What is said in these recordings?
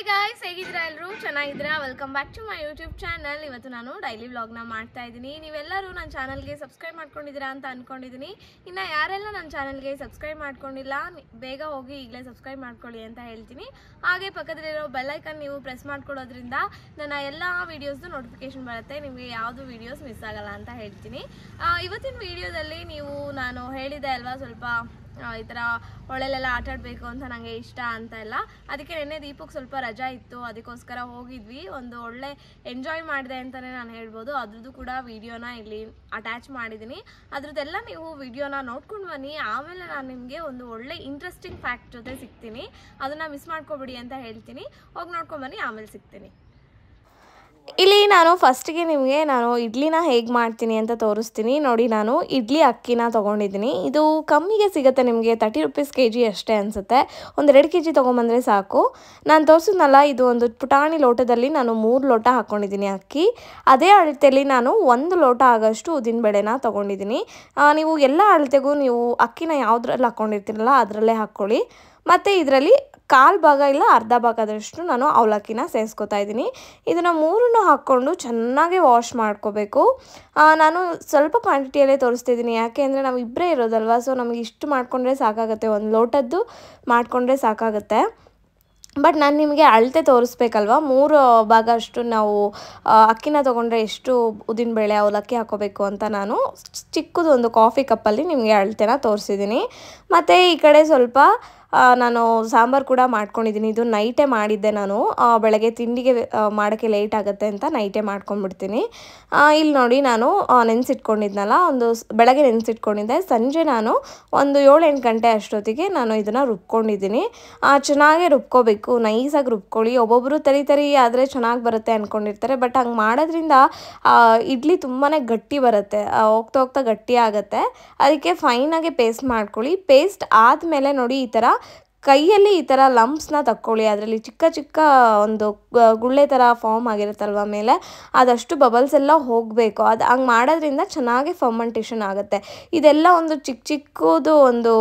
hi guys ಹೇಗಿದ್ದೀರಾ ಎಲ್ಲರೂ ಚೆನ್ನಾಗಿದ್ದೀರಾ welcome back to my YouTube channel ಇವತ್ತು ನಾನು ಡೈಲಿ ವ್ಲಾಗ್ನ ಮಾಡ್ತಾ ಇದ್ದೀನಿ ನೀವೆಲ್ಲರೂ ನನ್ನ ಚಾನಲ್ಗೆ ಸಬ್ಸ್ಕ್ರೈಬ್ ಮಾಡ್ಕೊಂಡಿದ್ದೀರಾ ಅಂತ ಅಂದ್ಕೊಂಡಿದ್ದೀನಿ ಇನ್ನು ಯಾರೆಲ್ಲ ನನ್ನ ಚಾನಲ್ಗೆ ಸಬ್ಸ್ಕ್ರೈಬ್ ಮಾಡ್ಕೊಂಡಿಲ್ಲ ನಿ- ಬೇಗ ಹೋಗಿ ಈಗಲೇ ಸಬ್ಸ್ಕ್ರೈಬ್ ಮಾಡ್ಕೊಳ್ಳಿ ಅಂತ ಹೇಳ್ತೀನಿ ಹಾಗೆ ಪಕ್ಕದಲ್ಲಿರೋ ಬೆಲ್ಲೈಕನ್ ನೀವು ಪ್ರೆಸ್ ಮಾಡ್ಕೊಳ್ಳೋದ್ರಿಂದ ನನ್ನ ಎಲ್ಲ ವೀಡಿಯೋಸ್ದು ನೋಟಿಫಿಕೇಶನ್ ಬರುತ್ತೆ ನಿಮಗೆ ಯಾವುದು ವೀಡಿಯೋಸ್ ಮಿಸ್ ಆಗಲ್ಲ ಅಂತ ಹೇಳ್ತೀನಿ ಆ, ಇವತ್ತಿನ ವಿಡಿಯೋದಲ್ಲಿ ನೀವು ನಾನು ಹೇಳಿದೆ ಅಲ್ವಾ ಸ್ವಲ್ಪ ಆ, ಈ ಥರ ಹೊಳೆಲೆಲ್ಲ ಆಟ ಆಡಬೇಕು ಅಂತ ನನಗೆ ಇಷ್ಟ ಅಂತ ಎಲ್ಲ ಅದಕ್ಕೆ ನಿನ್ನೆ ದೀಪಕ್ಕೆ ಸ್ವಲ್ಪ ರಜಾ ಇತ್ತು ಅದಕ್ಕೋಸ್ಕರ ಹೋಗಿದ್ವಿ ಒಂದು ಒಳ್ಳೆ ಎಂಜಾಯ್ ಮಾಡಿದೆ ಅಂತಲೇ ನಾನು ಹೇಳ್ಬೋದು ಅದ್ರದ್ದು ಕೂಡ ವಿಡಿಯೋನ ಇಲ್ಲಿ ಅಟ್ಯಾಚ್ ಮಾಡಿದ್ದೀನಿ ಅದ್ರದ್ದೆಲ್ಲ ನೀವು ವಿಡಿಯೋನ ನೋಡ್ಕೊಂಡು ಬನ್ನಿ ಆಮೇಲೆ ನಾನು ನಿಮಗೆ ಒಂದು ಒಳ್ಳೆ ಇಂಟ್ರೆಸ್ಟಿಂಗ್ ಫ್ಯಾಕ್ಟ್ ಜೊತೆ ಸಿಗ್ತೀನಿ ಅದನ್ನು ಮಿಸ್ ಮಾಡ್ಕೊಬಿಡಿ ಅಂತ ಹೇಳ್ತೀನಿ ಹೋಗಿ ನೋಡ್ಕೊಂಡು ಬನ್ನಿ ಆಮೇಲೆ ಸಿಗ್ತೀನಿ ಇಲ್ಲಿ ನಾನು ಫಸ್ಟಿಗೆ ನಿಮಗೆ ನಾನು ಇಡ್ಲಿನ ಹೇಗೆ ಮಾಡ್ತೀನಿ ಅಂತ ತೋರಿಸ್ತೀನಿ ನೋಡಿ ನಾನು ಇಡ್ಲಿ ಅಕ್ಕಿನ ತೊಗೊಂಡಿದ್ದೀನಿ ಇದು ಕಮ್ಮಿಗೆ ಸಿಗುತ್ತೆ ನಿಮಗೆ ತರ್ಟಿ ರುಪೀಸ್ ಕೆ ಜಿ ಅಷ್ಟೇ ಅನಿಸುತ್ತೆ ಒಂದು ಎರಡು ಕೆ ಜಿ ತೊಗೊಂಬಂದರೆ ಸಾಕು ನಾನು ತೋರಿಸಿದ್ನಲ್ಲ ಇದು ಒಂದು ಪುಟಾಣಿ ಲೋಟದಲ್ಲಿ ನಾನು ಮೂರು ಲೋಟ ಹಾಕ್ಕೊಂಡಿದ್ದೀನಿ ಅಕ್ಕಿ ಅದೇ ಅಳತೆಯಲ್ಲಿ ನಾನು ಒಂದು ಲೋಟ ಆಗೋಷ್ಟು ಉದ್ದಿನಬೇಳೆನ ತೊಗೊಂಡಿದ್ದೀನಿ ಆ, ನೀವು ಎಲ್ಲ ಅಳತೆಗೂ ನೀವು ಅಕ್ಕಿನ ಯಾವುದ್ರಲ್ಲಿ ಹಾಕ್ಕೊಂಡಿರ್ತೀರಲ್ಲ ಅದರಲ್ಲೇ ಹಾಕ್ಕೊಳ್ಳಿ ಮತ್ತು ಇದರಲ್ಲಿ ಕಾಲು ಭಾಗ ಇಲ್ಲ ಅರ್ಧ ಭಾಗದಷ್ಟು ನಾನು ಅವಲಕ್ಕಿನ ಸೇರಿಸ್ಕೊತಾ ಇದ್ದೀನಿ ಇದನ್ನು ಮೂರನ್ನು ಹಾಕ್ಕೊಂಡು ಚೆನ್ನಾಗಿ ವಾಶ್ ಮಾಡ್ಕೋಬೇಕು ಆ, ನಾನು ಸ್ವಲ್ಪ ಕ್ವಾಂಟಿಟಿಯಲ್ಲೇ ತೋರಿಸ್ತಿದ್ದೀನಿ ಯಾಕೆ ಅಂದರೆ ನಾವು ಇಬ್ಬರೇ ಇರೋದಲ್ವ ಸೊ ನಮಗೆ ಇಷ್ಟು ಮಾಡಿಕೊಂಡ್ರೆ ಸಾಕಾಗುತ್ತೆ ಒಂದು ಲೋಟದ್ದು ಮಾಡಿಕೊಂಡ್ರೆ ಸಾಕಾಗುತ್ತೆ ಬಟ್ ನಾನು ನಿಮಗೆ ಅಳತೆ ತೋರಿಸ್ಬೇಕಲ್ವ ಮೂರು ಭಾಗ ಅಷ್ಟು ನಾವು ಆ, ಅಕ್ಕಿನ ತೊಗೊಂಡ್ರೆ ಎಷ್ಟು ಉದ್ದಿನಬೇಳೆ ಅವಲಕ್ಕಿ ಹಾಕೋಬೇಕು ಅಂತ ನಾನು ಚಿಕ್ಕದು ಒಂದು ಕಾಫಿ ಕಪ್ಪಲ್ಲಿ ನಿಮಗೆ ಅಳತೆನ ತೋರಿಸಿದ್ದೀನಿ ಮತ್ತು ಈ ಕಡೆ ಸ್ವಲ್ಪ ಆ, ನಾನು ಸಾಂಬಾರು ಕೂಡ ಮಾಡ್ಕೊಂಡಿದ್ದೀನಿ ಇದು ನೈಟೇ ಮಾಡಿದ್ದೆ ನಾನು ಆ, ಬೆಳಗ್ಗೆ ತಿಂಡಿಗೆ ಆ, ಮಾಡೋಕ್ಕೆ ಲೇಟ್ ಆಗುತ್ತೆ ಅಂತ ನೈಟೇ ಮಾಡ್ಕೊಂಡ್ಬಿಡ್ತೀನಿ ಆ, ಇಲ್ಲಿ ನೋಡಿ ನಾನು ಆ, ನೆನೆಸಿಟ್ಕೊಂಡಿದ್ನಲ್ಲ ಒಂದು ಸ್- ಬೆಳಗ್ಗೆ ನೆನೆಸಿಟ್ಕೊಂಡಿದ್ದೆ ಸಂಜೆ ನಾನು ಒಂದು ಏಳು ಎಂಟು ಗಂಟೆ ಅಷ್ಟೊತ್ತಿಗೆ ನಾನು ಇದನ್ನು ರುಬ್ಕೊಂಡಿದ್ದೀನಿ ಆ, ಚೆನ್ನಾಗೇ ರುಬ್ಕೋಬೇಕು ನೈಸಾಗಿ ರುಬ್ಕೊಳ್ಳಿ ಒಬ್ಬೊಬ್ಬರು ತರಿ ತರಿ ಆದರೆ ಚೆನ್ನಾಗಿ ಬರುತ್ತೆ ಅಂದ್ಕೊಂಡಿರ್ತಾರೆ ಬಟ್ ಹಂಗೆ ಮಾಡೋದ್ರಿಂದ ಆ, ಇಡ್ಲಿ ತುಂಬಾ ಗಟ್ಟಿ ಬರುತ್ತೆ ಆ, ಹೋಗ್ತಾ ಹೋಗ್ತಾ ಗಟ್ಟಿ ಆಗುತ್ತೆ ಅದಕ್ಕೆ ಫೈನಾಗೆ ಪೇಸ್ಟ್ ಮಾಡ್ಕೊಳ್ಳಿ ಪೇಸ್ಟ್ ಆದಮೇಲೆ ನೋಡಿ ಈ ಥರ ಕೈಯಲ್ಲಿ ಈ ಥರ ಲಂಪ್ಸ್ನ ತಕ್ಕೊಳ್ಳಿ ಅದರಲ್ಲಿ ಚಿಕ್ಕ ಚಿಕ್ಕ ಒಂದು ಗ- ಗುಳ್ಳೆ ಥರ ಫಾರ್ಮ್ ಆಗಿರುತ್ತಲ್ವ ಮೇಲೆ ಅದಷ್ಟು ಬಬಲ್ಸ್ ಎಲ್ಲ ಹೋಗಬೇಕು ಅದು ಹಂಗೆ ಮಾಡೋದ್ರಿಂದ ಚೆನ್ನಾಗಿ ಫರ್ಮೆಂಟೇಷನ್ ಆಗುತ್ತೆ ಇದೆಲ್ಲ ಒಂದು ಚಿಕ್ಕ ಚಿಕ್ಕದು ಒಂದು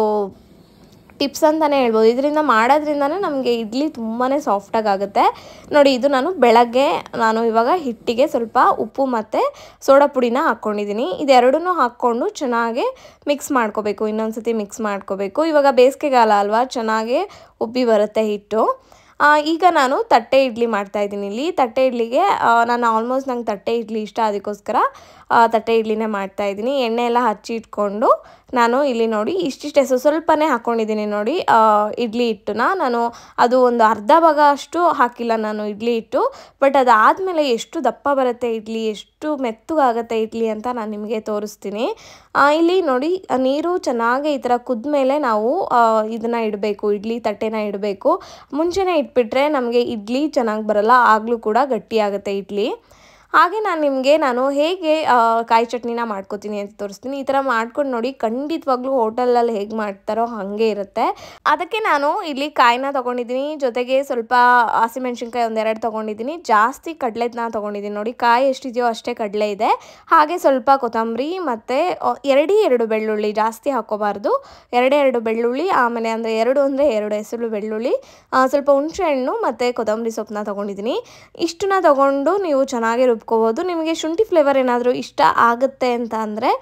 ಟಿಪ್ಸ್ ಅಂತಲೇ ಹೇಳ್ಬೋದು ಇದರಿಂದ ಮಾಡೋದ್ರಿಂದನೇ ನಮಗೆ ಇಡ್ಲಿ ತುಂಬಾ ಸಾಫ್ಟಾಗಿ ಆಗುತ್ತೆ ನೋಡಿ ಇದು ನಾನು ಬೆಳಗ್ಗೆ ನಾನು ಇವಾಗ ಹಿಟ್ಟಿಗೆ ಸ್ವಲ್ಪ ಉಪ್ಪು ಮತ್ತು ಸೋಡಾ ಪುಡಿನ ಹಾಕ್ಕೊಂಡಿದ್ದೀನಿ ಇದೆರಡನ್ನೂ ಹಾಕ್ಕೊಂಡು ಚೆನ್ನಾಗಿ ಮಿಕ್ಸ್ ಮಾಡ್ಕೋಬೇಕು ಇನ್ನೊಂದು ಸತಿ ಮಿಕ್ಸ್ ಮಾಡ್ಕೋಬೇಕು ಇವಾಗ ಬೇಸಿಗೆಗಾಲ ಅಲ್ವಾ ಚೆನ್ನಾಗಿ ಉಬ್ಬಿ ಬರುತ್ತೆ ಹಿಟ್ಟು ಆ, ಈಗ ನಾನು ತಟ್ಟೆ ಇಡ್ಲಿ ಮಾಡ್ತಾ ಇದ್ದೀನಿ ಇಲ್ಲಿ ತಟ್ಟೆ ಇಡ್ಲಿಗೆ ಆ, ನಾನು ಆಲ್ಮೋಸ್ಟ್ ನಂಗೆ ತಟ್ಟೆ ಇಡ್ಲಿ ಇಷ್ಟ ಅದಕ್ಕೋಸ್ಕರ ಆ, ತಟ್ಟೆ ಇಡ್ಲಿನೇ ಮಾಡ್ತಾ ಇದ್ದೀನಿ ಎಣ್ಣೆ ಎಲ್ಲ ಹಚ್ಚಿ ಇಟ್ಕೊಂಡು ನಾನು ಇಲ್ಲಿ ನೋಡಿ ಇಷ್ಟಿಷ್ಟೇ ಸೊ ಸ್ವಲ್ಪನೇ ಹಾಕ್ಕೊಂಡಿದ್ದೀನಿ ನೋಡಿ ಆ, ಇಡ್ಲಿ ಹಿಟ್ಟನ್ನ ನಾನು ಅದು ಒಂದು ಅರ್ಧ ಭಾಗ ಅಷ್ಟು ಹಾಕಿಲ್ಲ ನಾನು ಇಡ್ಲಿ ಹಿಟ್ಟು ಬಟ್ ಅದಾದಮೇಲೆ ಎಷ್ಟು ದಪ್ಪ ಬರುತ್ತೆ ಇಡ್ಲಿ ಎಷ್ಟು ಮೆತ್ತಗಾಗುತ್ತೆ ಇಡ್ಲಿ ಅಂತ ನಾನು ನಿಮಗೆ ತೋರಿಸ್ತೀನಿ ಆ, ಇಲ್ಲಿ ನೋಡಿ ಆ, ನೀರು ಚೆನ್ನಾಗಿ ಈ ಥರ ಕುದ್ಮೇಲೆ ನಾವು ಇದನ್ನು ಇಡಬೇಕು ಇಡ್ಲಿ ತಟ್ಟೆನ ಇಡಬೇಕು ಮುಂಚೆನೇ ಇಟ್ಬಿಟ್ರೆ ನಮಗೆ ಇಡ್ಲಿ ಚೆನ್ನಾಗಿ ಬರಲ್ಲ ಆಗಲೂ ಕೂಡ ಗಟ್ಟಿ ಆಗುತ್ತೆ ಇಡ್ಲಿ ಹಾಗೆ ನಾನು ನಿಮಗೆ ನಾನು ಹೇಗೆ ಆ, ಕಾಯಿ ಚಟ್ನಿನ ಮಾಡ್ಕೋತೀನಿ ಅಂತ ತೋರಿಸ್ತೀನಿ ಈ ಥರ ಮಾಡ್ಕೊಂಡು ನೋಡಿ ಖಂಡಿತವಾಗ್ಲೂ ಹೋಟೆಲಲ್ಲಿ ಹೇಗೆ ಮಾಡ್ತಾರೋ ಹಾಗೆ ಇರುತ್ತೆ ಅದಕ್ಕೆ ನಾನು ಇಲ್ಲಿ ಕಾಯಿನ ತೊಗೊಂಡಿದ್ದೀನಿ ಜೊತೆಗೆ ಸ್ವಲ್ಪ ಹಸಿಮೆಣ್ಸಿನ್ಕಾಯಿ ಒಂದೆರಡು ತೊಗೊಂಡಿದ್ದೀನಿ ಜಾಸ್ತಿ ಕಡಲೆನ ತೊಗೊಂಡಿದ್ದೀನಿ ನೋಡಿ ಕಾಯಿ ಎಷ್ಟಿದೆಯೋ ಅಷ್ಟೇ ಕಡಲೆ ಇದೆ ಹಾಗೆ ಸ್ವಲ್ಪ ಕೊತ್ತಂಬರಿ ಮತ್ತು ಎರಡೇ ಎರಡು ಬೆಳ್ಳುಳ್ಳಿ ಜಾಸ್ತಿ ಹಾಕೋಬಾರ್ದು ಎರಡೇ ಎರಡು ಬೆಳ್ಳುಳ್ಳಿ ಆಮೇಲೆ ಅಂದರೆ ಎರಡು ಅಂದರೆ ಎರಡು ಹೆಸರು ಬೆಳ್ಳುಳ್ಳಿ ಆ, ಸ್ವಲ್ಪ ಹುಣಸೆ ಹಣ್ಣು ಮತ್ತು ಕೊತ್ತಂಬರಿ ಸೊಪ್ಪನ್ನ ತೊಗೊಂಡಿದ್ದೀನಿ ಇಷ್ಟನ್ನ ತೊಗೊಂಡು ನೀವು ಚೆನ್ನಾಗಿ ರುಬ್ಕೋಬೋದು ನಿಮಗೆ ಶುಂಠಿ ಫ್ಲೇವರ್ ಏನಾದರೂ ಇಷ್ಟ ಆಗುತ್ತೆ ಅಂತ ಅಂದರೆ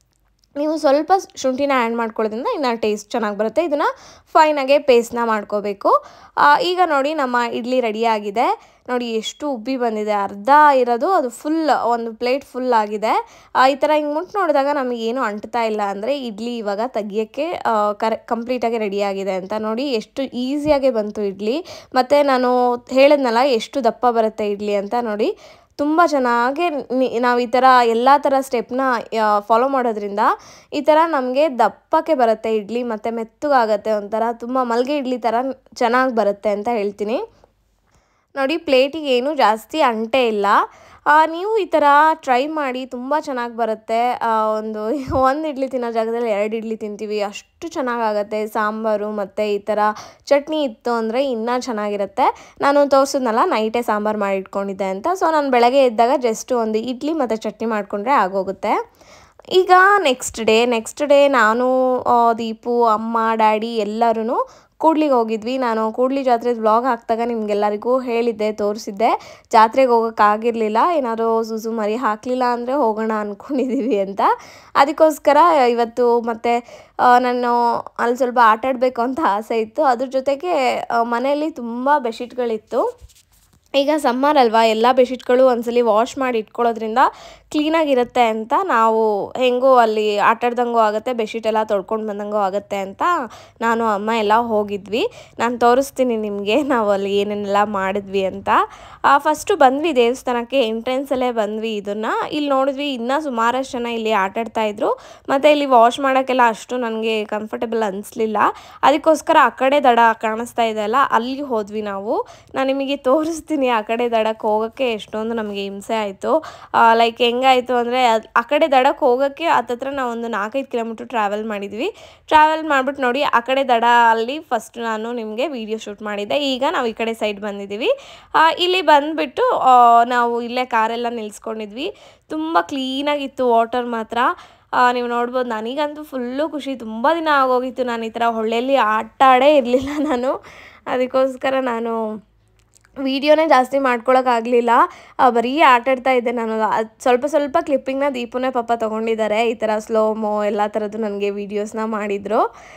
ನೀವು ಸ್ವಲ್ಪ ಶುಂಠಿನ ಆ್ಯಡ್ ಮಾಡ್ಕೊಳ್ಳೋದ್ರಿಂದ ಇನ್ನು ಟೇಸ್ಟ್ ಚೆನ್ನಾಗಿ ಬರುತ್ತೆ ಇದನ್ನು ಫೈನಾಗೆ ಪೇಸ್ಟ್ನ ಮಾಡ್ಕೋಬೇಕು ಆ, ಈಗ ನೋಡಿ ನಮ್ಮ ಇಡ್ಲಿ ರೆಡಿಯಾಗಿದೆ ನೋಡಿ ಎಷ್ಟು ಉಬ್ಬಿ ಬಂದಿದೆ ಅರ್ಧ ಇರೋದು ಅದು ಫುಲ್ ಒಂದು ಪ್ಲೇಟ್ ಫುಲ್ ಆಗಿದೆ ಆ, ಈ ಥರ ಹಿಂಗೆ ಮುಟ್ಟು ನೋಡಿದಾಗ ನಮಗೇನು ಅಂಟ್ತಾ ಇಲ್ಲ ಅಂದರೆ ಇಡ್ಲಿ ಇವಾಗ ತೆಗಿಯೋಕ್ಕೆ ಕರೆ ಕಂಪ್ಲೀಟಾಗಿ ರೆಡಿಯಾಗಿದೆ ಅಂತ ನೋಡಿ ಎಷ್ಟು ಈಸಿಯಾಗೆ ಬಂತು ಇಡ್ಲಿ ಮತ್ತು ನಾನು ಹೇಳಿದ್ನಲ್ಲ ಎಷ್ಟು ದಪ್ಪ ಬರುತ್ತೆ ಇಡ್ಲಿ ಅಂತ ನೋಡಿ ತುಂಬ ಚೆನ್ನಾಗಿ ನಾವು ಈ ಥರ ಎಲ್ಲ ಥರ ಸ್ಟೆಪ್ನ ಫಾಲೋ ಮಾಡೋದ್ರಿಂದ ಈ ಥರ ನಮಗೆ ದಪ್ಪಕ್ಕೆ ಬರುತ್ತೆ ಇಡ್ಲಿ ಮತ್ತು ಮೆತ್ತಗಾಗತ್ತೆ ಒಂಥರ ತುಂಬ ಮಲ್ಗೆ ಇಡ್ಲಿ ಥರ ಚೆನ್ನಾಗಿ ಬರುತ್ತೆ ಅಂತ ಹೇಳ್ತೀನಿ ನೋಡಿ ಪ್ಲೇಟಿಗೆ ಏನು ಜಾಸ್ತಿ ಅಂಟೆ ಇಲ್ಲ ಆ, ನೀವು ಈ ಥರ ಟ್ರೈ ಮಾಡಿ ತುಂಬ ಚೆನ್ನಾಗಿ ಬರುತ್ತೆ ಆ, ಒಂದು ಒಂದು ಇಡ್ಲಿ ತಿನ್ನೋ ಜಾಗದಲ್ಲಿ ಎರಡು ಇಡ್ಲಿ ತಿಂತೀವಿ ಅಷ್ಟು ಚೆನ್ನಾಗಾಗತ್ತೆ ಸಾಂಬಾರು ಮತ್ತು ಈ ಥರ ಚಟ್ನಿ ಇತ್ತು ಅಂದರೆ ಇನ್ನೂ ಚೆನ್ನಾಗಿರುತ್ತೆ ನಾನು ತೋರಿಸಿದ್ನಲ್ಲ ನೈಟೇ ಸಾಂಬಾರು ಮಾಡಿ ಇಟ್ಕೊಂಡಿದ್ದೆ ಅಂತ ಸೊ ನಾನು ಬೆಳಗ್ಗೆ ಎದ್ದಾಗ ಜಸ್ಟ್ ಒಂದು ಇಡ್ಲಿ ಮತ್ತು ಚಟ್ನಿ ಮಾಡಿಕೊಂಡ್ರೆ ಆಗೋಗುತ್ತೆ ಈಗ ನೆಕ್ಸ್ಟ್ ಡೇ ನೆಕ್ಸ್ಟ್ ಡೇ ನಾನು ಆ, ದೀಪು ಅಮ್ಮ ಡ್ಯಾಡಿ ಎಲ್ಲರೂ ಕೂಡ್ಲಿಗೆ ಹೋಗಿದ್ವಿ ನಾನು ಕೂಡ್ಲಿ ಜಾತ್ರೆ ವ್ಲಾಗ್ ಹಾಕಿದಾಗ ನಿಮಗೆಲ್ಲರಿಗೂ ಹೇಳಿದ್ದೆ ತೋರಿಸಿದ್ದೆ ಜಾತ್ರೆಗೆ ಹೋಗೋಕ್ಕಾಗಿರಲಿಲ್ಲ ಏನಾದರೂ ಸುಸು ಮರಿ ಹಾಕಲಿಲ್ಲ ಅಂದರೆ ಹೋಗೋಣ ಅಂದ್ಕೊಂಡಿದ್ದೀವಿ ಅಂತ ಅದಕ್ಕೋಸ್ಕರ ಇವತ್ತು ಮತ್ತೆ ಆ, ನಾನು ಅಲ್ಲಿ ಸ್ವಲ್ಪ ಆಟ ಆಡಬೇಕು ಅಂತ ಆಸೆ ಇತ್ತು ಅದ್ರ ಜೊತೆಗೆ ಆ, ಮನೆಯಲ್ಲಿ ತುಂಬ ಬೆಡ್ಶೀಟ್ಗಳಿತ್ತು ಈಗ ಸಮ್ಮರ್ ಅಲ್ವಾ ಎಲ್ಲ ಬೆಡ್ಶೀಟ್ಗಳು ಒಂದ್ಸಲಿ ವಾಶ್ ಮಾಡಿ ಇಟ್ಕೊಳ್ಳೋದ್ರಿಂದ ಕ್ಲೀನಾಗಿರುತ್ತೆ ಅಂತ ನಾವು ಹೆಂಗೂ ಅಲ್ಲಿ ಆಟಾಡ್ದಂಗೂ ಆಗುತ್ತೆ ಬೆಡ್ಶೀಟ್ ಎಲ್ಲ ತೊಳ್ಕೊಂಡು ಬಂದಂಗೂ ಆಗುತ್ತೆ ಅಂತ ನಾನು ಅಮ್ಮ ಎಲ್ಲ ಹೋಗಿದ್ವಿ ನಾನು ತೋರಿಸ್ತೀನಿ ನಿಮಗೆ ನಾವು ಅಲ್ಲಿ ಏನೇನೆಲ್ಲ ಮಾಡಿದ್ವಿ ಅಂತ ಫಸ್ಟು ಬಂದ್ವಿ ದೇವಸ್ಥಾನಕ್ಕೆ ಎಂಟ್ರೆನ್ಸಲ್ಲೇ ಬಂದ್ವಿ ಇದನ್ನು ಇಲ್ಲಿ ನೋಡಿದ್ವಿ ಇನ್ನೂ ಸುಮಾರಷ್ಟು ಜನ ಇಲ್ಲಿ ಆಟಾಡ್ತಾ ಇದ್ರು ಮತ್ತು ಇಲ್ಲಿ ವಾಶ್ ಮಾಡೋಕ್ಕೆಲ್ಲ ಅಷ್ಟು ನನಗೆ ಕಂಫರ್ಟಬಲ್ ಅನಿಸ್ಲಿಲ್ಲ ಅದಕ್ಕೋಸ್ಕರ ಆ ಕಡೆ ದಡ ಕಾಣಿಸ್ತಾ ಇದೆ ಅಲ್ಲ ಅಲ್ಲಿಗೆ ಹೋದ್ವಿ ನಾವು ನಾನು ನಿಮಗೆ ತೋರಿಸ್ತೀನಿ ಆ ಕಡೆ ದಡಕ್ಕೆ ಹೋಗೋಕ್ಕೆ ಎಷ್ಟೊಂದು ನಮಗೆ ಹಿಂಸೆ ಆಯಿತು ಲೈಕ್ ಹೆಂಗಾಯಿತು ಅಂದರೆ ಆ ಕಡೆ ದಡಕ್ಕೆ ಹೋಗೋಕ್ಕೆ ಹತ್ತತ್ರ ನಾವು ಒಂದು ನಾಲ್ಕೈದು ಕಿಲೋಮೀಟ್ರ್ ಟ್ರಾವೆಲ್ ಮಾಡಿದ್ವಿ ಟ್ರಾವೆಲ್ ಮಾಡ್ಬಿಟ್ಟು ನೋಡಿ ಆ ಕಡೆ ದಡ ಅಲ್ಲಿ ಫಸ್ಟ್ ನಾನು ನಿಮಗೆ ವಿಡಿಯೋ ಶೂಟ್ ಮಾಡಿದ್ದೆ ಈಗ ನಾವು ಈ ಕಡೆ ಸೈಡ್ ಬಂದಿದ್ದೀವಿ ಆ, ಇಲ್ಲಿ ಬಂದುಬಿಟ್ಟು ನಾವು ಇಲ್ಲೇ ಕಾರೆಲ್ಲ ನಿಲ್ಸ್ಕೊಂಡಿದ್ವಿ ತುಂಬ ಕ್ಲೀನಾಗಿತ್ತು ವಾಟರ್ ಮಾತ್ರ ಆ, ನೀವು ನೋಡ್ಬೋದು ನನಗಂತೂ ಫುಲ್ಲು ಖುಷಿ ತುಂಬ ದಿನ ಆಗೋಗಿತ್ತು ನಾನು ಈ ಥರ ಹೊಳ್ಳೆಯಲ್ಲಿ ಆಟ ಆಡೇ ಇರಲಿಲ್ಲ ನಾನು ಅದಕ್ಕೋಸ್ಕರ ನಾನು ವೀಡಿಯೋನೇ ಜಾಸ್ತಿ ಮಾಡ್ಕೊಳಕ್ಕಾಗಲಿಲ್ಲ ಬರೀ ಆಟಾಡ್ತಾ ಇದ್ದೆ ನಾನು ಅದು ಸ್ವಲ್ಪ ಸ್ವಲ್ಪ ಕ್ಲಿಪ್ಪಿಂಗ್ನ ದೀಪುನೇ ಪಾಪ ತೊಗೊಂಡಿದ್ದಾರೆ ಈ ಥರ ಸ್ಲೋಮೋ ಎಲ್ಲ ಥರದ್ದು ನನಗೆ ವೀಡಿಯೋಸ್ನ ಮಾಡಿದರು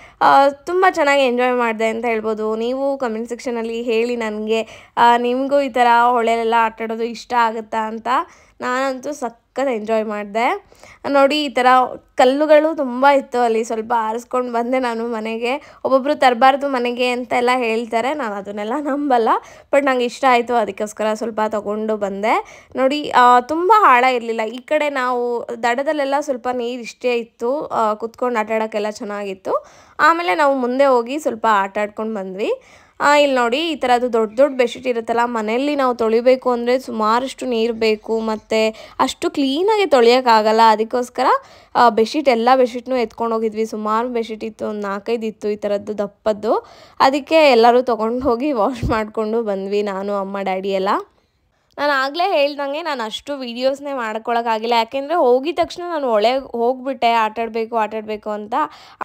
ತುಂಬ ಚೆನ್ನಾಗಿ ಎಂಜಾಯ್ ಮಾಡಿದೆ ಅಂತ ಹೇಳ್ಬೋದು ನೀವು ಕಮೆಂಟ್ ಸೆಕ್ಷನಲ್ಲಿ ಹೇಳಿ ನನಗೆ ನಿಮಗೂ ಈ ಥರ ಹೊಳೆಲೆಲ್ಲ ಆಟಾಡೋದು ಇಷ್ಟ ಆಗುತ್ತಾ ಅಂತ ನಾನಂತೂ ಸಖತ್ ಎಂಜಾಯ್ ಮಾಡಿದೆ ನೋಡಿ ಈ ಥರ ಕಲ್ಲುಗಳು ತುಂಬ ಇತ್ತು ಅಲ್ಲಿ ಸ್ವಲ್ಪ ಆರಿಸ್ಕೊಂಡು ಬಂದೆ ನಾನು ಮನೆಗೆ ಒಬ್ಬೊಬ್ಬರು ತರಬಾರ್ದು ಮನೆಗೆ ಅಂತೆಲ್ಲ ಹೇಳ್ತಾರೆ ನಾನು ಅದನ್ನೆಲ್ಲ ನಂಬಲ್ಲ ಬಟ್ ನಂಗೆ ಇಷ್ಟ ಆಯಿತು ಅದಕ್ಕೋಸ್ಕರ ಸ್ವಲ್ಪ ತಗೊಂಡು ಬಂದೆ ನೋಡಿ ತುಂಬ ಆಳ ಇರಲಿಲ್ಲ ಈ ಕಡೆ ನಾವು ದಡದಲ್ಲೆಲ್ಲ ಸ್ವಲ್ಪ ನೀರು ಇಷ್ಟೇ ಇತ್ತು ಕುತ್ಕೊಂಡು ಆಟ ಆಡೋಕ್ಕೆಲ್ಲ ಚೆನ್ನಾಗಿತ್ತು ಆಮೇಲೆ ನಾವು ಮುಂದೆ ಹೋಗಿ ಸ್ವಲ್ಪ ಆಟ ಆಡ್ಕೊಂಡು ಬಂದ್ವಿ ಆ, ಇಲ್ಲಿ ನೋಡಿ ಈ ಥರದ್ದು ದೊಡ್ಡ ದೊಡ್ಡ ಬೆಡ್ಶೀಟ್ ಇರುತ್ತಲ್ಲ ಮನೆಯಲ್ಲಿ ನಾವು ತೊಳಿಬೇಕು ಅಂದರೆ ಸುಮಾರಷ್ಟು ನೀರು ಬೇಕು ಮತ್ತು ಅಷ್ಟು ಕ್ಲೀನಾಗಿ ತೊಳೆಯೋಕ್ಕಾಗಲ್ಲ ಅದಕ್ಕೋಸ್ಕರ ಬೆಡ್ಶೀಟ್ ಎಲ್ಲ ಬೆಡ್ಶೀಟ್ನೂ ಎತ್ಕೊಂಡು ಹೋಗಿದ್ವಿ ಸುಮಾರು ಬೆಡ್ಶೀಟ್ ಇತ್ತು ಒಂದು ನಾಲ್ಕೈದು ಇತ್ತು ಈ ಥರದ್ದು ದಪ್ಪದ್ದು ಅದಕ್ಕೆ ಎಲ್ಲರೂ ತೊಗೊಂಡು ಹೋಗಿ ವಾಶ್ ಮಾಡಿಕೊಂಡು ಬಂದ್ವಿ ನಾನು ಅಮ್ಮ ಡ್ಯಾಡಿ ಎಲ್ಲ ನಾನು ಆಗಲೇ ಹೇಳ್ದಂಗೆ ನಾನು ಅಷ್ಟು ವೀಡಿಯೋಸ್ನೇ ಮಾಡ್ಕೊಳಕ್ಕಾಗಿಲ್ಲ ಯಾಕೆಂದರೆ ಹೋಗಿದ ತಕ್ಷಣ ನಾನು ಒಳಗೆ ಹೋಗ್ಬಿಟ್ಟೆ ಆಟಾಡಬೇಕು ಆಟಾಡಬೇಕು ಅಂತ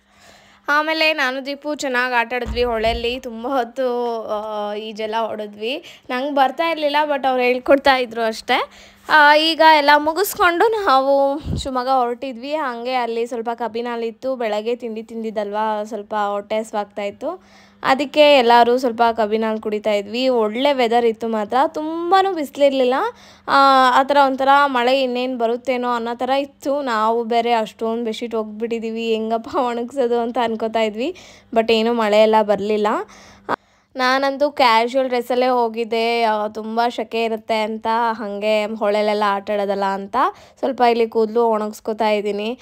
ಆಮೇಲೆ ನಾನು ದೀಪು ಚೆನ್ನಾಗಿ ಆಟ ಆಡಿದ್ವಿ ಹೊಳೆಯಲ್ಲಿ ತುಂಬ ಹೊತ್ತು ಆ, ಈಜೆಲ್ಲ ಹೊಡೆದ್ವಿ ನಂಗೆ ಬರ್ತಾ ಇರಲಿಲ್ಲ ಬಟ್ ಅವ್ರು ಹೇಳ್ಕೊಡ್ತಾ ಇದ್ರು ಅಷ್ಟೇ ಆ, ಈಗ ಎಲ್ಲ ಮುಗಿಸ್ಕೊಂಡು ನಾವು ಶಿವಮೊಗ್ಗ ಹೊರಟಿದ್ವಿ ಹಾಗೆ ಅಲ್ಲಿ ಸ್ವಲ್ಪ ಕಬ್ಬಿನಾಲಿತ್ತು ಬೆಳಗ್ಗೆ ತಿಂಡಿ ತಿಂದಿದ್ದಲ್ವಾ ಸ್ವಲ್ಪ ಹೊಟ್ಟೆ ಹಸ್ವಾಗ್ತಾ ಇತ್ತು ಅದಕ್ಕೆ ಎಲ್ಲರೂ ಸ್ವಲ್ಪ ಕಬ್ಬಿನ ಹಾಲು ಕುಡಿತಾ ಇದ್ವಿ ಒಳ್ಳೆ ವೆದರ್ ಇತ್ತು ಮಾತ್ರ ತುಂಬಾ ಬಿಸಿಲಿರಲಿಲ್ಲ ಆ ಥರ ಒಂಥರ ಮಳೆ ಇನ್ನೇನು ಬರುತ್ತೇನೋ ಅನ್ನೋ ಥರ ಇತ್ತು ನಾವು ಬೇರೆ ಅಷ್ಟೊಂದು ಬೆಡ್ಶೀಟ್ ಹೋಗ್ಬಿಟ್ಟಿದ್ದೀವಿ ಹೆಂಗಪ್ಪ ಒಣಗಿಸೋದು ಅಂತ ಅನ್ಕೋತಾ ಇದ್ವಿ ಬಟ್ ಏನೂ ಮಳೆ ಎಲ್ಲ ಬರಲಿಲ್ಲ ನಾನಂತೂ ಕ್ಯಾಶುವಲ್ ಡ್ರೆಸ್ಸಲ್ಲೇ ಹೋಗಿದ್ದೆ ತುಂಬ ಸೆಕೆ ಇರುತ್ತೆ ಅಂತ ಹಾಗೆ ಹೊಳೆಲೆಲ್ಲ ಆಟ ಆಡೋದಲ್ಲ ಅಂತ ಸ್ವಲ್ಪ ಇಲ್ಲಿ ಕೂದಲು ಒಣಗಿಸ್ಕೊತಾ ಇದ್ದೀನಿ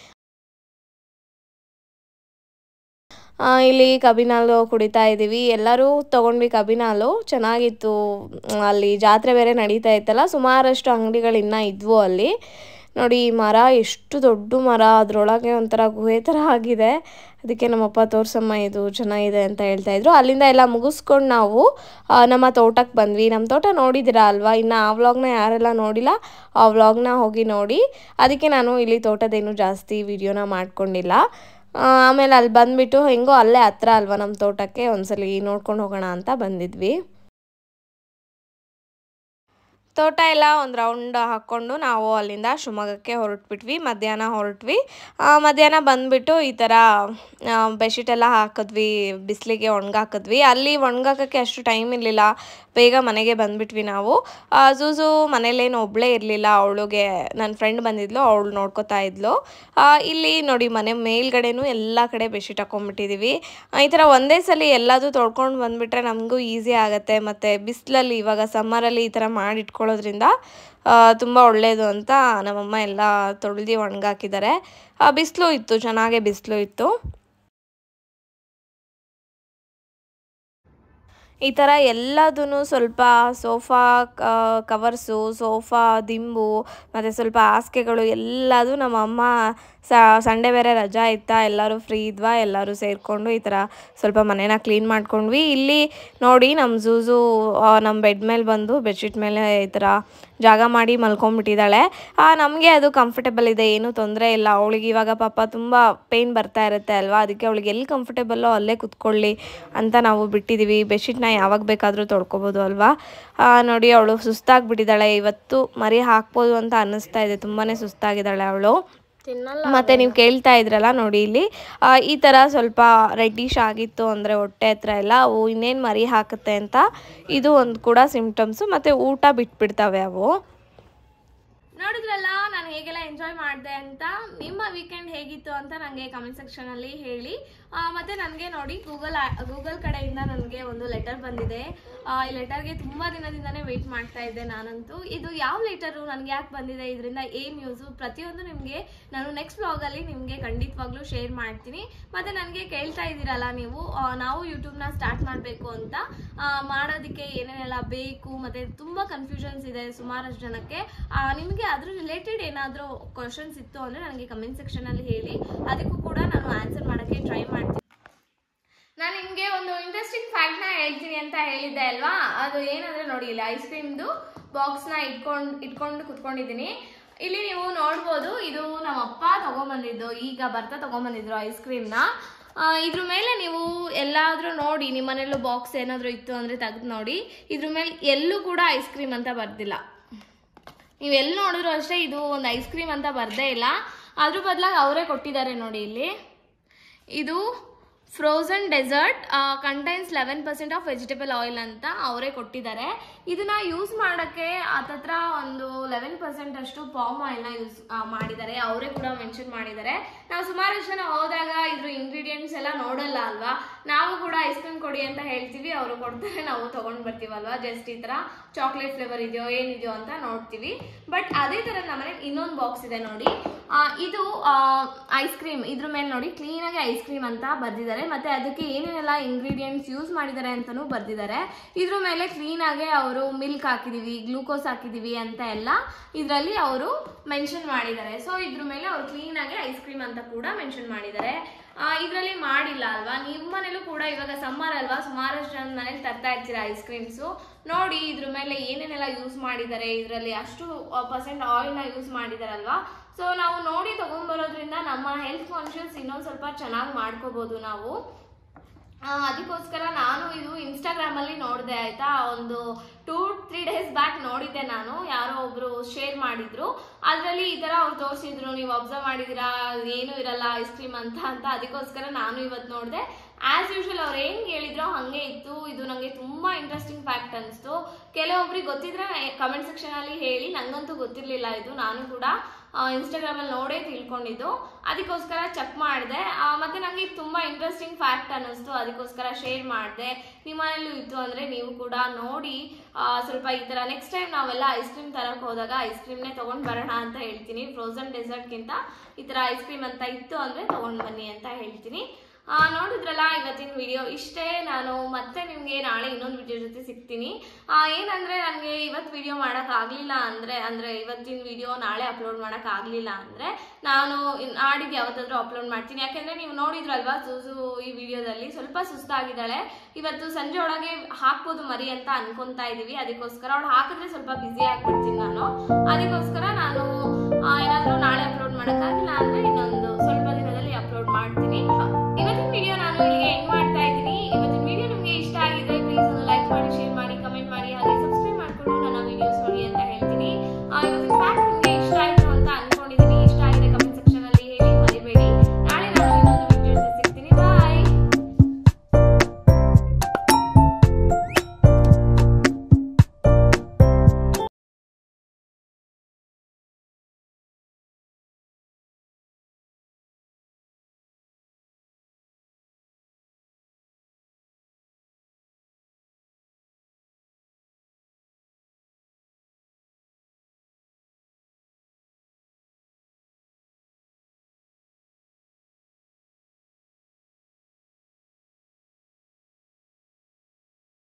ಆ, ಇಲ್ಲಿ ಕಬ್ಬಿನ ಹಾಲು ಕುಡಿತಾ ಇದ್ದೀವಿ ಎಲ್ಲರೂ ತೊಗೊಂಡ್ವಿ ಕಬ್ಬಿನ ಹಾಲು ಚೆನ್ನಾಗಿತ್ತು ಮ್, ಅಲ್ಲಿ ಜಾತ್ರೆ ಬೇರೆ ನಡೀತಾ ಇತ್ತಲ್ಲ ಸುಮಾರಷ್ಟು ಅಂಗಡಿಗಳು ಇನ್ನೂ ಇದ್ವು ಅಲ್ಲಿ ನೋಡಿ ಈ ಮರ ಎಷ್ಟು ದೊಡ್ಡ ಮರ ಅದರೊಳಗೆ ಒಂಥರ ಗುಹೆ ಥರ ಆಗಿದೆ ಅದಕ್ಕೆ ನಮ್ಮಪ್ಪ ತೋರ್ಸಮ್ಮ ಇದು ಚೆನ್ನಾಗಿದೆ ಅಂತ ಹೇಳ್ತಾ ಇದ್ರು ಅಲ್ಲಿಂದ ಎಲ್ಲ ಮುಗಿಸ್ಕೊಂಡು ನಾವು ಆ, ನಮ್ಮ ತೋಟಕ್ಕೆ ಬಂದ್ವಿ ನಮ್ಮ ತೋಟ ನೋಡಿದ್ದೀರಾ ಅಲ್ವಾ ಇನ್ನು ಆ ವ್ಲಾಗ್ನ ಯಾರೆಲ್ಲ ನೋಡಿಲ್ಲ ಆ ವ್ಲಾಗ್ನ ಹೋಗಿ ನೋಡಿ ಅದಕ್ಕೆ ನಾನು ಇಲ್ಲಿ ತೋಟದೇನು ಜಾಸ್ತಿ ವಿಡಿಯೋನ ಮಾಡ್ಕೊಂಡಿಲ್ಲ ಆ, ಆಮೇಲೆ ಅಲ್ಲಿ ಬಂದುಬಿಟ್ಟು ಹೆಂಗೋ ಅಲ್ಲೇ ಹತ್ರ ಅಲ್ವಾ ನಮ್ಮ ತೋಟಕ್ಕೆ ಒಂದ್ಸಲಿ ನೋಡ್ಕೊಂಡು ಹೋಗೋಣ ಅಂತ ಬಂದಿದ್ವಿ ತೋಟ ಎಲ್ಲ ಒಂದು ರೌಂಡ್ ಹಾಕ್ಕೊಂಡು ನಾವು ಅಲ್ಲಿಂದ ಶಿವಮೊಗ್ಗಕ್ಕೆ ಹೊರಟ್ಬಿಟ್ವಿ ಮಧ್ಯಾಹ್ನ ಹೊರಟ್ವಿ ಆ, ಮಧ್ಯಾಹ್ನ ಬಂದುಬಿಟ್ಟು ಈ ಥರ ಬೆಡ್ಶೀಟ್ ಎಲ್ಲ ಹಾಕಿದ್ವಿ ಬಿಸಿಲಿಗೆ ಒಣಗಾಕಿದ್ವಿ ಅಲ್ಲಿ ಒಣಗಾಕೋಕ್ಕೆ ಅಷ್ಟು ಟೈಮ್ ಇರಲಿಲ್ಲ ಬೇಗ ಮನೆಗೆ ಬಂದುಬಿಟ್ವಿ ನಾವು ಆ, ಜೂಜು ಮನೇಲೇನು ಒಬ್ಬಳೇ ಇರಲಿಲ್ಲ ಅವಳಿಗೆ ನನ್ನ ಫ್ರೆಂಡ್ ಬಂದಿದ್ಲು ಅವಳು ನೋಡ್ಕೋತಾ ಇದ್ಲು ಆ, ಇಲ್ಲಿ ನೋಡಿ ಮನೆ ಮೇಲ್ಗಡೆನೂ ಎಲ್ಲ ಕಡೆ ಬೆಡ್ಶೀಟ್ ಹಾಕೊಂಡ್ಬಿಟ್ಟಿದ್ದೀವಿ ಆ, ಈ ಥರ ಒಂದೇ ಸಲ ಎಲ್ಲದೂ ತೊಳ್ಕೊಂಡು ಬಂದುಬಿಟ್ರೆ ನಮಗೂ ಈಸಿ ಆಗುತ್ತೆ ಮತ್ತು ಬಿಸಿಲಲ್ಲಿ ಇವಾಗ ಸಮ್ಮರಲ್ಲಿ ಈ ಥರ ಮಾಡಿಟ್ಕೊಳ್ಳೋದ್ರಿಂದ ತುಂಬ ಒಳ್ಳೆಯದು ಅಂತ ನಮ್ಮಮ್ಮ ಎಲ್ಲ ತೊಳೆದು ಒಣಗಾಕಿದ್ದಾರೆ ಬಿಸಿಲು ಇತ್ತು ಚೆನ್ನಾಗೇ ಬಿಸಿಲು ಇತ್ತು ಈ ಥರ ಎಲ್ಲದೂ ಸ್ವಲ್ಪ ಸೋಫಾ ಕವರ್ಸು ಸೋಫಾ ದಿಂಬು ಮತ್ತು ಸ್ವಲ್ಪ ಹಾಸಿಗೆಗಳು ಎಲ್ಲದೂ ನಮ್ಮ ಅಮ್ಮ ಸಂಡೇ ಬೇರೆ ರಜಾ ಇತ್ತಾ ಎಲ್ಲರೂ ಫ್ರೀ ಇದ್ವಾ ಎಲ್ಲರೂ ಸೇರಿಕೊಂಡು ಈ ಥರ ಸ್ವಲ್ಪ ಮನೇನ ಕ್ಲೀನ್ ಮಾಡ್ಕೊಂಡ್ವಿ ಇಲ್ಲಿ ನೋಡಿ ನಮ್ಮ ಝೂಝು ನಮ್ಮ ಬೆಡ್ ಮೇಲೆ ಬಂದು ಬೆಡ್ಶೀಟ್ ಮೇಲೆ ಈ ಥರ ಜಾಗ ಮಾಡಿ ಮಲ್ಕೊಂಡ್ಬಿಟ್ಟಿದ್ದಾಳೆ ನಮಗೆ ಅದು ಕಂಫರ್ಟೇಬಲ್ ಇದೆ ಏನೂ ತೊಂದರೆ ಇಲ್ಲ ಅವಳಿಗೆ ಇವಾಗ ಪಾಪ ತುಂಬ ಪೇಯ್ನ್ ಬರ್ತಾ ಇರುತ್ತೆ ಅಲ್ವಾ ಅದಕ್ಕೆ ಅವಳಿಗೆ ಎಲ್ಲಿ ಕಂಫರ್ಟೇಬಲ್ಲೋ ಅಲ್ಲೇ ಕುತ್ಕೊಳ್ಳಿ ಅಂತ ನಾವು ಬಿಟ್ಟಿದ್ದೀವಿ ಬೆಡ್ಶೀಟ್ನ ಯಾವಾಗ ಬೇಕಾದರೂ ತೊಳ್ಕೊಬೋದು ಅಲ್ವಾ ಆ, ನೋಡಿ ಅವಳು ಸುಸ್ತಾಗ್ಬಿಟ್ಟಿದ್ದಾಳೆ ಇವತ್ತು ಮರಿ ಹಾಕ್ಬೋದು ಅಂತ ಅನ್ನಿಸ್ತಾ ಇದೆ ತುಂಬಾ ಸುಸ್ತಾಗಿದ್ದಾಳೆ ಅವಳು ತಿನ್ನಲ್ಲ ಮತ್ತೆ ನೀವು ಕೇಳ್ತಾ ಇದ್ರಲ್ಲ ನೋಡಿ ಇಲ್ಲಿ ಆ, ಈ ಥರ ಸ್ವಲ್ಪ ರೆಡ್ಡಿಶ್ ಆಗಿತ್ತು ಅಂದರೆ ಹೊಟ್ಟೆ ಹತ್ರ ಎಲ್ಲ ಅವು ಇನ್ನೇನು ಮರಿ ಹಾಕುತ್ತೆ ಅಂತ ಇದು ಒಂದು ಕೂಡ ಸಿಮ್ಟಮ್ಸು ಮತ್ತು ಊಟ ಬಿಟ್ಬಿಡ್ತವೆ ಅವು ನೋಡಿದ್ರಲ್ಲ ನಾನು ಹೇಗೆಲ್ಲ ಎಂಜಾಯ್ ಮಾಡಿದೆ ಅಂತ ನಿಮ್ಮ ವೀಕೆಂಡ್ ಹೇಗಿತ್ತು ಅಂತ ನನಗೆ ಕಮೆಂಟ್ ಸೆಕ್ಷನಲ್ಲಿ ಹೇಳಿ ಆ, ಮತ್ತೆ ನನಗೆ ನೋಡಿ ಗೂಗಲ್ ಗೂಗಲ್ ಕಡೆಯಿಂದ ನನಗೆ ಒಂದು ಲೆಟರ್ ಬಂದಿದೆ ಆ, ಈ ಲೆಟರ್ಗೆ ತುಂಬ ದಿನದಿಂದನೇ ವೆಯ್ಟ್ ಮಾಡ್ತಾ ಇದ್ದೆ ನಾನಂತೂ ಇದು ಯಾವ ಲೆಟರು ನನಗೆ ಯಾಕೆ ಬಂದಿದೆ ಇದರಿಂದ ಏನು ಯೂಸು ಪ್ರತಿಯೊಂದು ನಿಮಗೆ ನಾನು ನೆಕ್ಸ್ಟ್ ಬ್ಲಾಗಲ್ಲಿ ನಿಮಗೆ ಖಂಡಿತವಾಗ್ಲೂ ಶೇರ್ ಮಾಡ್ತೀನಿ ಮತ್ತು ನನಗೆ ಕೇಳ್ತಾ ಇದ್ದೀರಲ್ಲ ನೀವು ಆ, ನಾವು ಯೂಟ್ಯೂಬ್ನ ಸ್ಟಾರ್ಟ್ ಮಾಡಬೇಕು ಅಂತ ಆ, ಮಾಡೋದಕ್ಕೆ ಏನೇನೆಲ್ಲ ಬೇಕು ಮತ್ತು ತುಂಬ ಕನ್ಫ್ಯೂಷನ್ಸ್ ಇದೆ ಸುಮಾರಷ್ಟು ಜನಕ್ಕೆ ಆ, ನಿಮಗೆ ಅದ್ರ ರಿಲೇಟೆಡ್ ಏನಾದರೂ ಕ್ವಶನ್ಸ್ ಇತ್ತು ಅಂದರೆ ನನಗೆ ಕಮೆಂಟ್ ಸೆಕ್ಷನಲ್ಲಿ ಹೇಳಿ ಅದಕ್ಕೂ ಕೂಡ ನಾನು ಆನ್ಸರ್ ಮಾಡೋಕ್ಕೆ ಟ್ರೈ ಮಾಡ್ತೀನಿ ನಾನು ನಿಮಗೆ ಒಂದು ಇಂಟ್ರೆಸ್ಟಿಂಗ್ ಫ್ಯಾಕ್ಟ್ನ ಹೇಳ್ತೀನಿ ಅಂತ ಹೇಳಿದ್ದೆ ಅಲ್ವಾ ಅದು ಏನಂದ್ರೆ ನೋಡಿ ಇಲ್ಲಿ ಐಸ್ ಕ್ರೀಮ್ದು ಬಾಕ್ಸ್ನ ಇಟ್ಕೊಂಡು ಇಟ್ಕೊಂಡು ಕುತ್ಕೊಂಡಿದ್ದೀನಿ ಇಲ್ಲಿ ನೀವು ನೋಡ್ಬೋದು ಇದು ನಮ್ಮ ಅಪ್ಪ ತಗೊಂಬಂದಿದ್ದು ಈಗ ಬರ್ತಾ ತಗೊಂಬಂದಿದ್ರು ಐಸ್ ಕ್ರೀಮ್ನ ಇದ್ರ ಮೇಲೆ ನೀವು ಎಲ್ಲಾದರೂ ನೋಡಿ ನಿಮ್ಮ ಮನೇಲೂ ಬಾಕ್ಸ್ ಏನಾದರೂ ಇತ್ತು ಅಂದರೆ ತೆಗೆದು ನೋಡಿ ಇದ್ರ ಮೇಲೆ ಎಲ್ಲೂ ಕೂಡ ಐಸ್ ಕ್ರೀಮ್ ಅಂತ ಬರ್ದಿಲ್ಲ ನೀವು ಎಲ್ಲಿ ನೋಡಿದ್ರು ಅಷ್ಟೇ ಇದು ಒಂದು ಐಸ್ ಕ್ರೀಮ್ ಅಂತ ಬರ್ದೇ ಇಲ್ಲ ಅದ್ರ ಬದಲಾಗಿ ಅವರೇ ಕೊಟ್ಟಿದ್ದಾರೆ ನೋಡಿ ಇಲ್ಲಿ ಇದು frozen dessert contains eleven percent of vegetable oil ಅಂತ ಅವರೇ ಕೊಟ್ಟಿದ್ದಾರೆ ಇದನ್ನ ಯೂಸ್ ಮಾಡೋಕ್ಕೆ ಹತ್ತತ್ರ ಒಂದು ಲೆವೆನ್ ಪರ್ಸೆಂಟ್ ಅಷ್ಟು ಪಾಮ್ ಆಯಿಲ್ನ ಯೂಸ್ ಮಾಡಿದ್ದಾರೆ ಅವರೇ ಕೂಡ ಮೆನ್ಷನ್ ಮಾಡಿದ್ದಾರೆ ನಾವು ಸುಮಾರಷ್ಟು ಜನ ಹೋದಾಗ ಇದ್ರ ಇಂಗ್ರೀಡಿಯೆಂಟ್ಸ್ ಎಲ್ಲ ನೋಡಲ್ಲ ಅಲ್ವಾ ನಾವು ಕೂಡ ಐಸ್ ಕ್ರೀಮ್ ಕೊಡಿ ಅಂತ ಹೇಳ್ತೀವಿ ಅವರು ಕೊಡ್ತಾರೆ ನಾವು ತೊಗೊಂಡು ಬರ್ತೀವಲ್ವಾ ಜಸ್ಟ್ ಈ ಥರ ಚಾಕ್ಲೇಟ್ ಫ್ಲೇವರ್ ಇದೆಯೋ ಏನಿದೆಯೋ ಅಂತ ನೋಡ್ತೀವಿ ಬಟ್ ಅದೇ ಥರ ನಮ್ಮನೆ ಇನ್ನೊಂದು ಬಾಕ್ಸ್ ಇದೆ ನೋಡಿ ಆ, ಇದು ಐಸ್ ಕ್ರೀಮ್ ಇದ್ರ ಮೇಲೆ ನೋಡಿ ಕ್ಲೀನಾಗಿ ಐಸ್ ಕ್ರೀಮ್ ಅಂತ ಬರ್ದಿದ್ದಾರೆ ಮತ್ತೆ ಅದಕ್ಕೆ ಏನೇನೆಲ್ಲ ಇಂಗ್ರೀಡಿಯೆಂಟ್ಸ್ ಯೂಸ್ ಮಾಡಿದ್ದಾರೆ ಅಂತಲೂ ಬರ್ದಿದ್ದಾರೆ ಇದ್ರ ಮೇಲೆ ಕ್ಲೀನಾಗಿ ಅವರು ಮಿಲ್ಕ್ ಹಾಕಿದೀವಿ ಗ್ಲೂಕೋಸ್ ಹಾಕಿದೀವಿ ಅಂತ ಎಲ್ಲ ಇದರಲ್ಲಿ ಅವರು ಮೆನ್ಷನ್ ಮಾಡಿದ್ದಾರೆ ಸೊ ಇದ್ರ ಮೇಲೆ ಅವರು ಕ್ಲೀನಾಗಿ ಐಸ್ ಕ್ರೀಮ್ ಅಂತ ಕೂಡ ಮೆನ್ಷನ್ ಮಾಡಿದ್ದಾರೆ ಇದರಲ್ಲಿ ಮಾಡಿಲ್ಲ ಅಲ್ವಾ ನಿಮ್ಮ ಮನೇಲೂ ಕೂಡ ಇವಾಗ ಸಮ್ಮರ್ ಅಲ್ವಾ ಸುಮಾರಷ್ಟು ಜನ ಮನೇಲಿ ತರ್ತಾ ಇರ್ತೀರಾ ಐಸ್ ಕ್ರೀಮ್ಸು ನೋಡಿ ಇದ್ರ ಮೇಲೆ ಏನೇನೆಲ್ಲ ಯೂಸ್ ಮಾಡಿದ್ದಾರೆ ಇದರಲ್ಲಿ ಅಷ್ಟು ಪರ್ಸೆಂಟ್ ಆಯಿಲ್ನ ಯೂಸ್ ಮಾಡಿದಾರಲ್ವಾ ಸೊ ನಾವು ನೋಡಿ ತಗೊಂಡ್ಬರೋದ್ರಿಂದ ನಮ್ಮ ಹೆಲ್ತ್ ಕಾನ್ಷಿಯಸ್ ಇನ್ನೊಂದು ಸ್ವಲ್ಪ ಚೆನ್ನಾಗಿ ಮಾಡ್ಕೋಬೋದು ನಾವು ಆ, ಅದಕ್ಕೋಸ್ಕರ ನಾನು ಇದು ಇನ್ಸ್ಟಾಗ್ರಾಮಲ್ಲಿ ನೋಡಿದೆ ಆಯಿತಾ ಒಂದು ಟೂ ತ್ರೀ ಡೇಸ್ ಬ್ಯಾಕ್ ನೋಡಿದ್ದೆ ನಾನು ಯಾರೋ ಒಬ್ಬರು ಶೇರ್ ಮಾಡಿದ್ರು ಅದರಲ್ಲಿ ಈ ಥರ ಅವ್ರು ತೋರಿಸಿದ್ರು ನೀವು ಅಬ್ಸರ್ವ್ ಮಾಡಿದ್ದೀರಾ ಏನೂ ಇರಲ್ಲ ಐಸ್ ಕ್ರೀಮ್ ಅಂತ ಅಂತ ಅದಕ್ಕೋಸ್ಕರ ನಾನು ಇವತ್ತು ನೋಡಿದೆ ಆ್ಯಸ್ ಯೂಶುವಲ್ ಅವ್ರು ಹೆಂಗೆ ಹೇಳಿದ್ರೋ ಹಾಗೆ ಇತ್ತು ಇದು ನನಗೆ ತುಂಬ ಇಂಟ್ರೆಸ್ಟಿಂಗ್ ಫ್ಯಾಕ್ಟ್ ಅನಿಸ್ತು ಕೆಲವೊಬ್ರಿಗೆ ಗೊತ್ತಿದ್ರೆ ಕಮೆಂಟ್ ಸೆಕ್ಷನಲ್ಲಿ ಹೇಳಿ ನನಗಂತೂ ಗೊತ್ತಿರಲಿಲ್ಲ ಇದು ನಾನು ಕೂಡ ಇನ್ಸ್ಟಾಗ್ರಾಮಲ್ಲಿ ನೋಡೇ ತಿಳ್ಕೊಂಡಿದ್ದು ಅದಕ್ಕೋಸ್ಕರ ಚೆಕ್ ಮಾಡಿದೆ ಮತ್ತು ನನಗೆ ಇದು ತುಂಬ ಇಂಟ್ರೆಸ್ಟಿಂಗ್ ಫ್ಯಾಕ್ಟ್ ಅನ್ನಿಸ್ತು ಅದಕ್ಕೋಸ್ಕರ ಶೇರ್ ಮಾಡಿದೆ ನಿಮ್ಮ ಮನೇಲೂ ಇತ್ತು ಅಂದರೆ ನೀವು ಕೂಡ ನೋಡಿ ಆ, ಸ್ವಲ್ಪ ಈ ಥರ ನೆಕ್ಸ್ಟ್ ಟೈಮ್ ನಾವೆಲ್ಲ ಐಸ್ ಕ್ರೀಮ್ ತರಕ್ಕೆ ಹೋದಾಗ ಐಸ್ ಕ್ರೀಮ್ನೇ ತೊಗೊಂಡು ಬರೋಣ ಅಂತ ಹೇಳ್ತೀನಿ ಫ್ರೋಝನ್ ಡೆಸರ್ಟ್ಗಿಂತ ಈ ಥರ ಐಸ್ ಕ್ರೀಮ್ ಅಂತ ಇತ್ತು ಅಂದರೆ ತೊಗೊಂಡು ಬನ್ನಿ ಅಂತ ಹೇಳ್ತೀನಿ ಆ, ನೋಡಿದ್ರಲ್ಲ ಇವತ್ತಿನ ವಿಡಿಯೋ ಇಷ್ಟೇ ನಾನು ಮತ್ತೆ ನಿಮಗೆ ನಾಳೆ ಇನ್ನೊಂದು ವಿಡಿಯೋ ಜೊತೆ ಸಿಗ್ತೀನಿ ಆ, ಏನಂದ್ರೆ ನನಗೆ ಇವತ್ತು ವಿಡಿಯೋ ಮಾಡೋಕ್ಕಾಗಲಿಲ್ಲ ಅಂದರೆ ಅಂದರೆ ಇವತ್ತಿನ ವಿಡಿಯೋ ನಾಳೆ ಅಪ್ಲೋಡ್ ಮಾಡೋಕ್ಕಾಗಲಿಲ್ಲ ಅಂದರೆ ನಾನು ಇನ್- ನಾಡಿದ್ದು ಯಾವತ್ತಾದ್ರೂ ಅಪ್ಲೋಡ್ ಮಾಡ್ತೀನಿ ಯಾಕೆಂದರೆ ನೀವು ನೋಡಿದ್ರಲ್ವಾ ಸೂಸು ಈ ವಿಡಿಯೋದಲ್ಲಿ ಸ್ವಲ್ಪ ಸುಸ್ತಾಗಿದ್ದಾಳೆ ಇವತ್ತು ಸಂಜೆ ಒಳಗೆ ಹಾಕ್ಬೋದು ಮರಿ ಅಂತ ಅನ್ಕೊಂತಾ ಇದ್ದೀವಿ ಅದಕ್ಕೋಸ್ಕರ ಅವಳು ಹಾಕಿದ್ರೆ ಸ್ವಲ್ಪ ಬ್ಯುಸಿ ಆಗ್ಬಿಡ್ತೀನಿ ನಾನು ಅದಕ್ಕೋಸ್ಕರ ನಾನು ಆ, ಏನಾದರೂ ನಾಳೆ ಅಪ್ಲೋಡ್ ಮಾಡೋಕ್ಕಾಗಿಲ್ಲ ಅಂದರೆ ಇನ್ನೊಂದು ಸ್ವಲ್ಪ ದಿನದಲ್ಲಿ ಅಪ್ಲೋಡ್ ಮಾಡ್ತೀನಿ